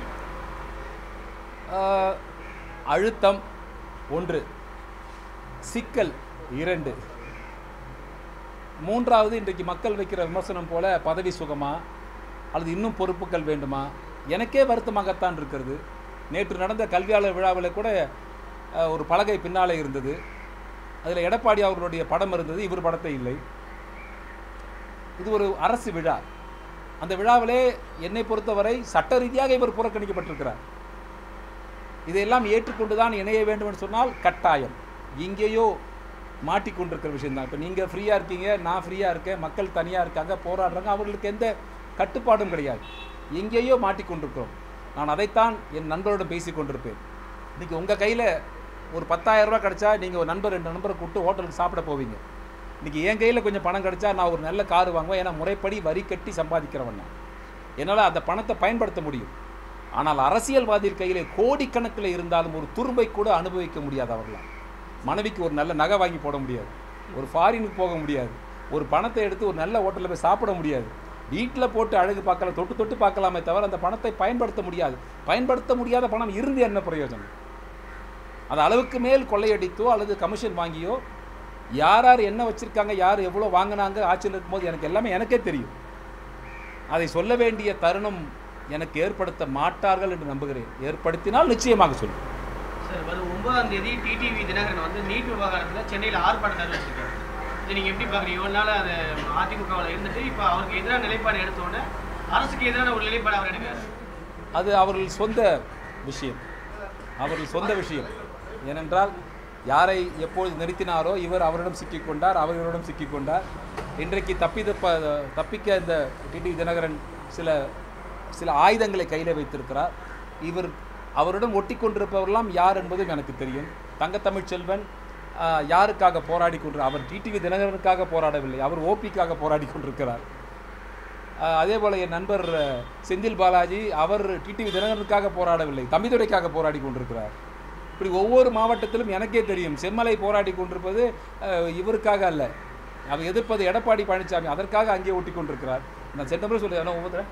Speaker 2: ஆஹ், அழுத்தம் ஒன்று சிக்கல் இரண்டு மூன்றாவது இன்றைக்கு மக்கள் வைக்கிற விமர்சனம் போல பதவி சுகமா அல்லது இன்னும் பொறுப்புகள் வேண்டுமா எனக்கே வருத்தமாகத்தான் இருக்கிறது நேற்று நடந்த கல்வியாளர் விழாவில் கூட ஆஹ், ஒரு பலகை பின்னாலே இருந்தது அதில் எடப்பாடி அவர்களுடைய படம் இருந்தது இவர் படத்தை இல்லை இது ஒரு அரசு விழா அந்த விழாவிலே என்னை பொறுத்தவரை சட்ட ரீதியாக இவர் புறக்கணிக்கப்பட்டிருக்கிறார் இதையெல்லாம் ஏற்றுக்கொண்டு தான் இணைய வேண்டும் என்று சொன்னால் கட்டாயம் எங்கேயோ மாட்டிக்கொண்டிருக்கிற விஷயம்தான் இப்போ நீங்கள் ஃப்ரீயாக இருக்கீங்க நான் ஃப்ரீயாக இருக்கேன் மக்கள் தனியாக இருக்காங்க போராடுறாங்க அவர்களுக்கு எந்த கட்டுப்பாடும் கிடையாது எங்கேயோ மாட்டிக்கொண்டிருக்கிறோம் நான் அதைத்தான் என் நண்பரோடு பேசி கொண்டிருப்பேன் இன்றைக்கி உங்கள் கையில் ஒரு 10000 ரூபாய் கிடைச்சா நீங்கள் ஒரு நண்பர் ரெண்டு நண்பரை கூப்பிட்டு ஹோட்டலுக்கு சாப்பிட போவீங்க இன்றைக்கி என் கையில் கொஞ்சம் பணம் கிடைச்சா நான் ஒரு நல்ல கார் வாங்குவேன் ஏன்னா முறைப்படி வரி கட்டி சம்பாதிக்கிறவன் நான் என்னால் அந்த பணத்தை பயன்படுத்த முடியும் ஆனால் அரசியல்வாதியின் கையிலே கோடிக்கணக்கில் இருந்தாலும் ஒரு துரும்பை கூட அனுபவிக்க முடியாது அவர்களால் மனைவிக்கு ஒரு நல்ல நகை வாங்கி போட முடியாது ஒரு ஃபாரினுக்கு போக முடியாது ஒரு பணத்தை எடுத்து ஒரு நல்ல ஹோட்டலில் போய் சாப்பிட முடியாது வீட்டில் போட்டு அழகு பார்க்கலாம் தொட்டு தொட்டு பார்க்கலாமே தவிர அந்த பணத்தை பயன்படுத்த முடியாது பயன்படுத்த முடியாத பணம் இருந்து என்ன பிரயோஜனம் அது அளவுக்கு மேல் கொள்ளையடித்தோ அல்லது கமிஷன் வாங்கியோ யார் யார் என்ன வச்சுருக்காங்க யார் எவ்வளோ வாங்கினாங்க ஆட்சியில் இருக்கும்போது எனக்கு எல்லாமே எனக்கே தெரியும் அதை சொல்ல வேண்டிய தருணம் எனக்கு ஏற்படுத்த மாட்டார்கள் என்று நம்புகிறேன் ஏற்படுத்தினால் நிச்சயமாக சொல்லுவேன்
Speaker 3: சார் வரும் ஒன்பதாம் தேதி டிடிவி தினகரன் வந்து நீட் விவகாரத்தில் சென்னையில் ஆர்ப்பாட்டம் அறிவிச்சிருக்காரு இது நீங்கள் எப்படி பார்க்குறீங்க இவ்வளோ நாள் அது அதிமுகவில் இருந்துட்டு இப்போ அவருக்கு எதிரான நிலைப்பாடு எடுத்த உடனே அரசுக்கு எதிரான ஒரு நிலைப்பாடு அவர் எடுக்கிறார்
Speaker 2: அது அவர்கள் சொந்த விஷயம் அவர்கள் சொந்த விஷயம் ஏனென்றால் யாரை எப்பொழுது நிறுத்தினாரோ இவர் அவரிடம் சிக்கிக்கொண்டார் அவர்களிடம் சிக்கிக்கொண்டார் இன்றைக்கு தப்பி தப்ப தப்பிக்க இந்த டிடி தினகரன் சில சில ஆயுதங்களை கையில் வைத்திருக்கிறார் இவர் அவருடன் ஒட்டி கொண்டிருப்பவரெல்லாம் யார் என்பதும் எனக்கு தெரியும் தங்கத்தமிழ் செல்வன் ஆஹ், யாருக்காக போராடி கொண்டு அவர் டிடிவி தினகரனுக்காக போராடவில்லை அவர் ஓபிக்காக போராடி கொண்டிருக்கிறார் ஆஹ் அதே போல் என் நண்பர் அஹ், செந்தில் பாலாஜி அவர் டிடிவி தினகரனுக்காக போராடவில்லை தம்பிதுரைக்காக போராடி கொண்டிருக்கிறார் இப்படி ஒவ்வொரு மாவட்டத்திலும் எனக்கே தெரியும் செம்மலை போராடி கொண்டிருப்பது அஹ், இவருக்காக அல்ல அவர் எதிர்ப்பது எடப்பாடி பழனிசாமி அதற்காக அங்கே ஒட்டி கொண்டிருக்கிறார் நான் சென்ற முறை சொல்லுறேன் ஒவ்வொரு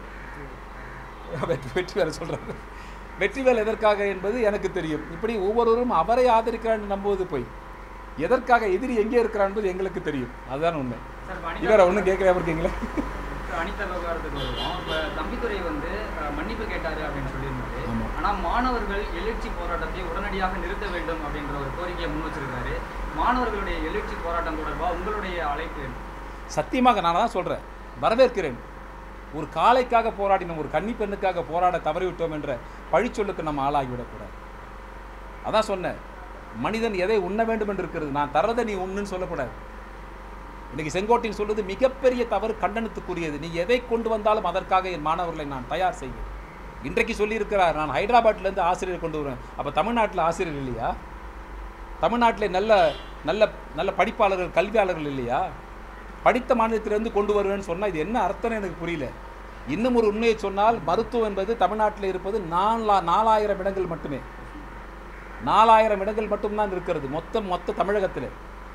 Speaker 2: வெற்றி வெற்றி வேலை சொல்கிறார் வெற்றிவேல் எதற்காக என்பது எனக்கு தெரியும் இப்படி ஒவ்வொருவரும் அவரை ஆதரிக்கிறான்னு நம்புவது போய் எதற்காக எதிரி எங்கே இருக்கிறான் என்பது எங்களுக்கு தெரியும் அதுதான் உண்மை
Speaker 6: சார் இப்ப அனிதா
Speaker 2: இவரை ஒன்றும் கேட்கவே இருக்கீங்களா
Speaker 6: இப்ப அனிதா விவகாரத்துக்கு வருவோம் இப்போ தம்பித்துறை வந்து அஹ், மன்னிப்பு கேட்டாரு அப்படின்னு சொல்லியிருந்தாரு
Speaker 2: ஆமா.
Speaker 6: ஆனா மாணவர்கள் எழுச்சி போராட்டத்தை உடனடியாக நிறுத்த வேண்டும் அப்படின்ற ஒரு கோரிக்கையை முன் வச்சிருக்காரு மாணவர்களுடைய எழுச்சி போராட்டம் தொடர்பா உங்களுடைய அழைப்பு என்ன?
Speaker 2: சத்தியமாக நான் தான் சொல்கிறேன் வரவேற்கிறேன் ஒரு காளைக்காக போராடினோம் ஒரு கன்னி பெண்ணுக்காக போராட தவறிவிட்டோம் என்ற பழிச்சொல்லுக்கு நம்ம ஆளாகிவிடக்கூடாது அதான் சொன்னேன் மனிதன் எதை உண்ண வேண்டும் என்று இருக்கிறது நான் தரதை நீ உண்ணுன்னு சொல்லக்கூடாது இன்னைக்கு செங்கோட்டையன் சொல்வது மிகப்பெரிய தவறு கண்டனத்துக்குரியது நீ எதை கொண்டு வந்தாலும் அதற்காக என் மாணவர்களை நான் தயார் செய்வேன் இன்றைக்கு சொல்லியிருக்கிறார் நான் ஹைதராபாத்லேருந்து ஆசிரியர் கொண்டு வருவேன் அப்போ தமிழ்நாட்டில் ஆசிரியர் இல்லையா தமிழ்நாட்டில் நல்ல நல்ல நல்ல படிப்பாளர்கள் கல்வியாளர்கள் இல்லையா படித்த மாநிலத்திலிருந்து கொண்டு வருவேன்னு சொன்னால் இது என்ன அர்த்தம்னு எனக்கு புரியல இன்னும் ஒரு உண்மையை சொன்னால் மருத்துவம் என்பது தமிழ்நாட்டில் இருப்பது நாலா நாலாயிரம் இடங்கள் மட்டுமே நாலாயிரம் இடங்கள் மட்டும்தான் இருக்கிறது மொத்தம் மொத்த தமிழகத்தில்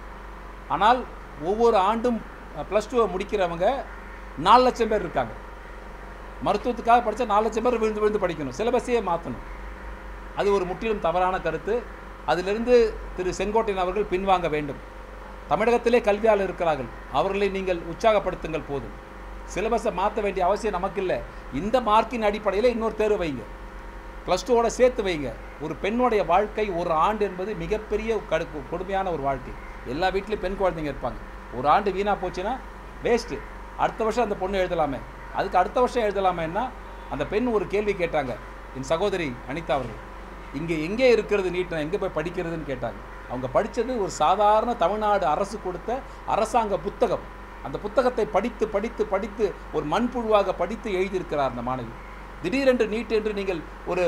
Speaker 2: ஆனால் ஒவ்வொரு ஆண்டும் ப்ளஸ் டூவை முடிக்கிறவங்க நாலு லட்சம் பேர் இருக்காங்க மருத்துவத்துக்காக படித்தா நாலு லட்சம் பேர் விழுந்து விழுந்து படிக்கணும் சிலபஸையே மாற்றணும் அது ஒரு முற்றிலும் தவறான கருத்து அதிலிருந்து திரு செங்கோட்டையன் அவர்கள் பின்வாங்க வேண்டும் தமிழகத்திலே கல்வியாளர் இருக்கிறார்கள் அவர்களை நீங்கள் உற்சாகப்படுத்துங்கள் போதும் சிலபஸை மாற்ற வேண்டிய அவசியம் நமக்கு இல்லை இந்த மார்க்கின் அடிப்படையில் இன்னொரு தேர்வு வைங்க ப்ளஸ் டூவோட சேர்த்து வைங்க ஒரு பெண்ணுடைய வாழ்க்கை ஒரு ஆண்டு என்பது மிகப்பெரிய கடு கொடுமையான ஒரு வாழ்க்கை எல்லா வீட்லேயும் பெண் குழந்தைங்க இருப்பாங்க ஒரு ஆண்டு வீணாக போச்சுன்னா வேஸ்ட்டு அடுத்த வருஷம் அந்த பொண்ணு எழுதலாமே அதுக்கு அடுத்த வருஷம் எழுதலாமேன்னா அந்த பெண் ஒரு கேள்வி கேட்டாங்க என் சகோதரி அனிதா அவர்கள் இங்கே எங்கே இருக்கிறது நீட் நான் எங்கே போய் படிக்கிறதுன்னு கேட்டாங்க அவங்க படித்தது ஒரு சாதாரண தமிழ்நாடு அரசு கொடுத்த அரசாங்க புத்தகம் அந்த புத்தகத்தை படித்து படித்து படித்து ஒரு மண்புழுவாக படித்து எழுதியிருக்கிறார் அந்த மாணவி திடீரென்று நீட் என்று நீங்கள் ஒரு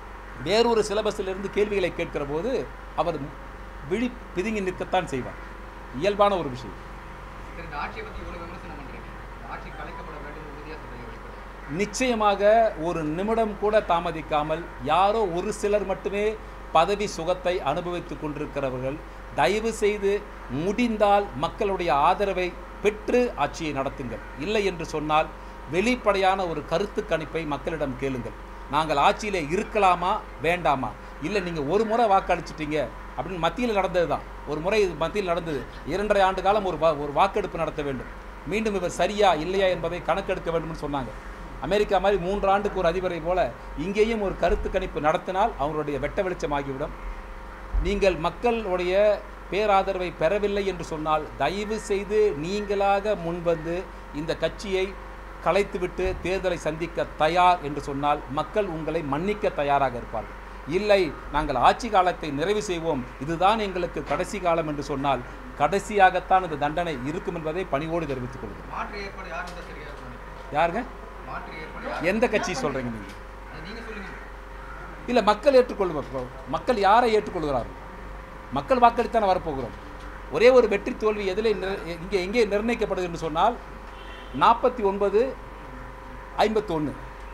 Speaker 2: வேறொரு சிலபஸிலிருந்து கேள்விகளை கேட்கிற போது அவர் விழி பிதுங்கி நிற்கத்தான் செய்வார் இயல்பான ஒரு விஷயம்
Speaker 7: சரி இந்த ஆட்சியை பத்தி இவ்வளவு விமர்சனம் பண்றீங்க இந்த ஆட்சி கலைக்கப்பட வேண்டும் உறுதியா சொல்றீங்க வெளிப்படையா.
Speaker 2: நிச்சயமாக ஒரு நிமிடம் கூட தாமதிக்காமல் யாரோ ஒரு சிலர் மட்டுமே பதவி சுகத்தை அனுபவித்துக் கொண்டிருக்கிறவர்கள் தயவு செய்து முடிந்தால் மக்களுடைய ஆதரவை பெற்று ஆட்சியை நடத்துங்கள் இல்லை என்று சொன்னால் வெளிப்படையான ஒரு கருத்து கணிப்பை மக்களிடம் கேளுங்கள் நாங்கள் ஆட்சியிலே இருக்கலாமா வேண்டாமா இல்லை நீங்கள் ஒரு முறை வாக்களிச்சிட்டீங்க அப்படின்னு மத்தியில் நடந்தது தான் ஒரு முறை இது மத்தியில் நடந்தது இரண்டரை ஆண்டு காலம் ஒரு வா- ஒரு வாக்கெடுப்பு நடத்த வேண்டும் மீண்டும் இவர் சரியா இல்லையா என்பதை கணக்கெடுக்க வேண்டும்னு சொன்னாங்க அமெரிக்கா மாதிரி மூன்று ஆண்டுக்கு ஒரு அதிபரை போல இங்கேயும் ஒரு கருத்து கணிப்பு நடத்தினால் அவங்களுடைய வெட்ட வெளிச்சமாகிவிடும் நீங்கள் மக்களுடைய பேராதரவை பெறவில்லை என்று சொன்னால் தயவு செய்து நீங்களாக முன்வந்து இந்த கட்சியை கலைத்துவிட்டு தேர்தலை சந்திக்க தயார் என்று சொன்னால் மக்கள் உங்களை மன்னிக்க தயாராக இருப்பார்கள் இல்லை நாங்கள் ஆட்சி காலத்தை நிறைவு செய்வோம் இதுதான் எங்களுக்கு கடைசி காலம் என்று சொன்னால் கடைசியாகத்தான் இந்த தண்டனை இருக்கும் என்பதை பணிவோடு தெரிவித்துக் கொள்கிறேன்
Speaker 7: மாற்று ஏற்பாடு யார் இருந்தா சரியா இருக்கும் நினைக்கிறீங்க?
Speaker 2: யாருங்க
Speaker 7: மாற்று ஏற்பாடு யார்?
Speaker 2: எந்த கட்சி சொல்கிறீங்க நீங்கள்
Speaker 7: அது நீங்க சொல்லுங்க
Speaker 2: இல்லை மக்கள் ஏற்றுக்கொள்வார் மக்கள் யாரை ஏற்றுக்கொள்கிறார்கள் மக்கள் வாக்களித்தானே வரப்போகிறோம் ஒரே ஒரு வெற்றி தோல்வி எதிலே நிர்- இங்கே எங்கே நிர்ணயிக்கப்படுது என்று சொன்னால் நாற்பத்தி ஒன்பது ஐம்பத்தொன்று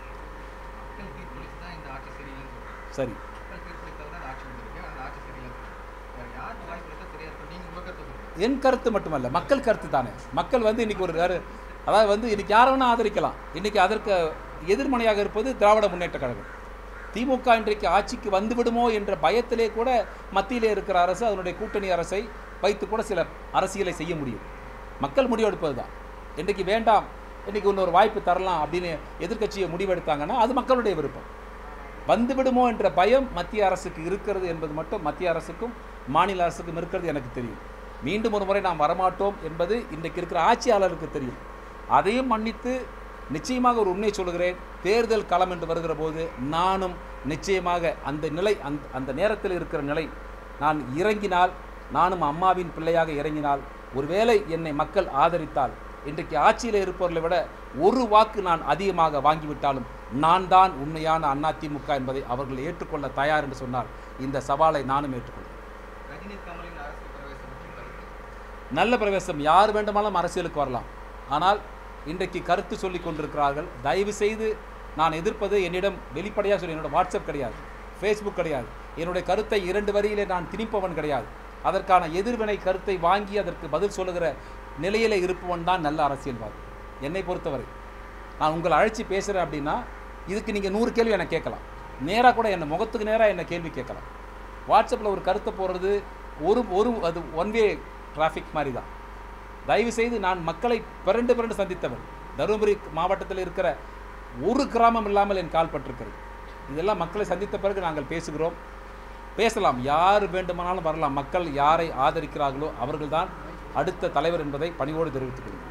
Speaker 7: மக்கள் தீர்ப்பளித்து தான் இந்த ஆட்சி சரியில்லைன்னு சொல்றீங்க
Speaker 2: சரி
Speaker 7: மக்கள் தீர்ப்பளித்தால் தான் இந்த ஆட்சி வந்திருக்கு அந்த ஆட்சி சரியில்லைன்னு சொல்றீங்க வேற யாருக்கு வாய்ப்பு கொடுத்தா சரியா இருக்கும் நீங்க உங்க கருத்தை சொல்லுங்க
Speaker 2: என் கருத்து மட்டுமல்ல மக்கள் கருத்து தானே மக்கள் வந்து இன்னைக்கு ஒரு வேறு அதாவது வந்து இன்னைக்கு யாரை வேணால் ஆதரிக்கலாம் இன்னைக்கு அதற்கு எதிர்மனையாக இருப்பது திராவிட முன்னேற்ற கழகம் திமுக இன்றைக்கு ஆட்சிக்கு வந்து விடுமோ என்ற பயத்திலே கூட மத்தியிலே இருக்கிற அரசு அதனுடைய கூட்டணி அரசை வைத்து கூட சில அரசியலை செய்ய முடியும் மக்கள் முடிவெடுப்பது தான் இன்றைக்கு வேண்டாம் இன்றைக்கி இன்னொரு வாய்ப்பு தரலாம் அப்படின்னு எதிர்க்கட்சியை முடிவெடுத்தாங்கன்னா அது மக்களுடைய விருப்பம் வந்துவிடுமோ என்ற பயம் மத்திய அரசுக்கு இருக்கிறது என்பது மட்டும் மத்திய அரசுக்கும் மாநில அரசுக்கும் இருக்கிறது எனக்கு தெரியும் மீண்டும் ஒரு முறை நாம் வரமாட்டோம் என்பது இன்றைக்கு இருக்கிற ஆட்சியாளருக்கு தெரியும் அதையும் மன்னித்து நிச்சயமாக ஒரு உண்மையை சொல்கிறேன் தேர்தல் களம் என்று வருகிற போது நானும் நிச்சயமாக அந்த நிலை அந்த அந்த நேரத்தில் இருக்கிற நிலை நான் இறங்கினால் நானும் அம்மாவின் பிள்ளையாக இறங்கினால் ஒருவேளை என்னை மக்கள் ஆதரித்தால் இன்றைக்கு ஆட்சியில் இருப்பவர்களை விட ஒரு வாக்கு நான் அதிகமாக வாங்கிவிட்டாலும் நான் தான் உண்மையான அதிமுக என்பதை அவர்கள் ஏற்றுக்கொள்ள தயார் என்று சொன்னால் இந்த சவாலை நானும் ஏற்றுக்கொள்கிறேன்
Speaker 7: ரஜினி கமலின் அரசியல் பிரவேசம் பற்றி கருத்து
Speaker 2: நல்ல பிரவேசம் யார் வேண்டுமானாலும் அரசியலுக்கு வரலாம் ஆனால் இன்றைக்கு கருத்து சொல்லி கொண்டிருக்கிறார்கள் தயவு செய்து நான் எதிர்ப்பது என்னிடம் வெளிப்படையாக சொல்லி என்னோட வாட்ஸ்அப் கிடையாது ஃபேஸ்புக் கிடையாது என்னுடைய கருத்தை இரண்டு வரியிலே நான் திணிப்பவன் கிடையாது அதற்கான எதிர்வினை கருத்தை வாங்கி அதற்கு பதில் சொல்லுகிற நிலையிலே இருப்பவன் தான் நல்ல அரசியல்வாதி என்னை பொறுத்தவரை நான் உங்களை அழைச்சி பேசுகிறேன் அப்படின்னா இதுக்கு நீங்கள் நூறு கேள்வி எனக்கு கேட்கலாம் நேராக கூட என்னை முகத்துக்கு நேராக என்ன கேள்வி கேட்கலாம் வாட்ஸ்அப்பில் ஒரு கருத்தை போடுறது ஒரு ஒரு அது ஒன் வே டிராஃபிக் மாதிரி தான் தயவு செய்து நான் மக்களை பிறண்டு பிறண்டு சந்தித்தவன் தருமபுரி மாவட்டத்தில் இருக்கிற ஒரு கிராமம் இல்லாமல் என் கால் பட்டிருக்கிறது இதெல்லாம் மக்களை சந்தித்த பிறகு நாங்கள் பேசுகிறோம் பேசலாம் யார் வேண்டுமானாலும் வரலாம் மக்கள் யாரை ஆதரிக்கிறார்களோ அவர்கள்தான் அடுத்த தலைவர் என்பதை பணிவோடு தெரிவித்துக் கொள்கிறேன்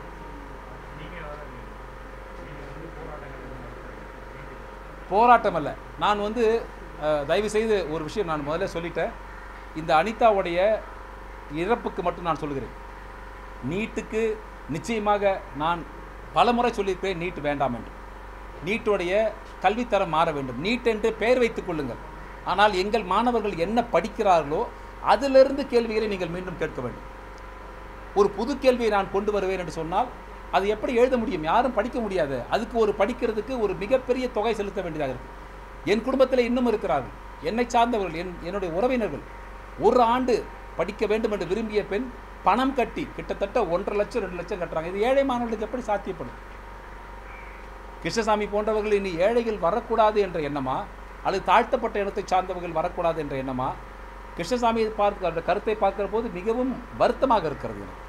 Speaker 2: போராட்டம் அல்ல நான் வந்து அஹ், தயவு செய்து ஒரு விஷயம் நான் முதல்ல சொல்லிட்டேன் இந்த அனிதாவுடைய இறப்புக்கு மட்டும் நான் சொல்கிறேன் நீட்டுக்கு நிச்சயமாக நான் பலமுறை சொல்லியிருக்கிறேன் நீட் வேண்டாம் என்று நீட்டுடைய கல்வித்தரம் மாற வேண்டும் நீட் என்று பெயர் வைத்துக் கொள்ளுங்கள் ஆனால் எங்கள் மாணவர்கள் என்ன படிக்கிறார்களோ அதிலிருந்து கேள்விகளை நீங்கள் மீண்டும் கேட்க வேண்டும் ஒரு புது கேள்வியை நான் கொண்டு வருவேன் என்று சொன்னால் அது எப்படி எழுத முடியும் யாரும் படிக்க முடியாது அதுக்கு ஒரு படிக்கிறதுக்கு ஒரு மிகப்பெரிய தொகை செலுத்த வேண்டியதாக இருக்கு என் குடும்பத்தில் இன்னும் இருக்கிறார்கள் என்னை சார்ந்தவர்கள் என் என்னுடைய உறவினர்கள் ஒரு ஆண்டு படிக்க வேண்டும் என்று விரும்பிய பெண் பணம் கட்டி கிட்டத்தட்ட ஒன்றரை லட்சம் ரெண்டு லட்சம் கட்டுறாங்க இது ஏழை மாணவர்களுக்கு எப்படி சாத்தியப்படும் கிருஷ்ணசாமி போன்றவர்கள் இனி ஏழைகள் வரக்கூடாது என்ற எண்ணமா அல்லது தாழ்த்தப்பட்ட இனத்தை சார்ந்தவர்கள் வரக்கூடாது என்ற எண்ணமா கிருஷ்ணசாமியை பார்க்க அந்த கருத்தை பார்க்கிற போது மிகவும் வருத்தமாக இருக்கிறது எனக்கு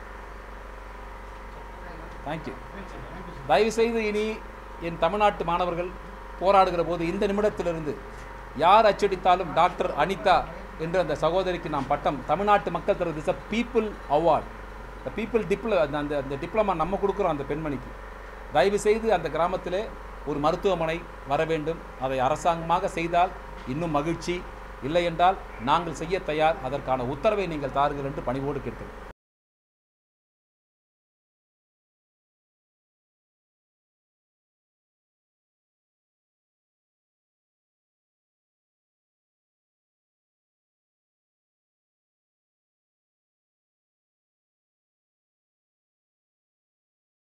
Speaker 2: தேங்க்யூ தயவு செய்து இனி என் தமிழ்நாட்டு மாணவர்கள் போராடுகிற போது இந்த நிமிடத்திலிருந்து யார் அச்சடித்தாலும் டாக்டர் அனிதா என்ற அந்த சகோதரிக்கு நாம் பட்டம் தமிழ்நாட்டு மக்கள் தருவது is a people award the people டிப்ள அந்த அந்த அந்த டிப்ளமா நம்ம கொடுக்குறோம் அந்த பெண்மணிக்கு தயவு செய்து அந்த கிராமத்திலே ஒரு மருத்துவமனை வர வேண்டும் அதை அரசாங்கமாக செய்தால் இன்னும் மகிழ்ச்சி இல்லை என்றால் நாங்கள் செய்ய தயார் அதற்கான உத்தரவை நீங்கள் தாருங்கள் என்று பணிவோடு கேட்கிறேன்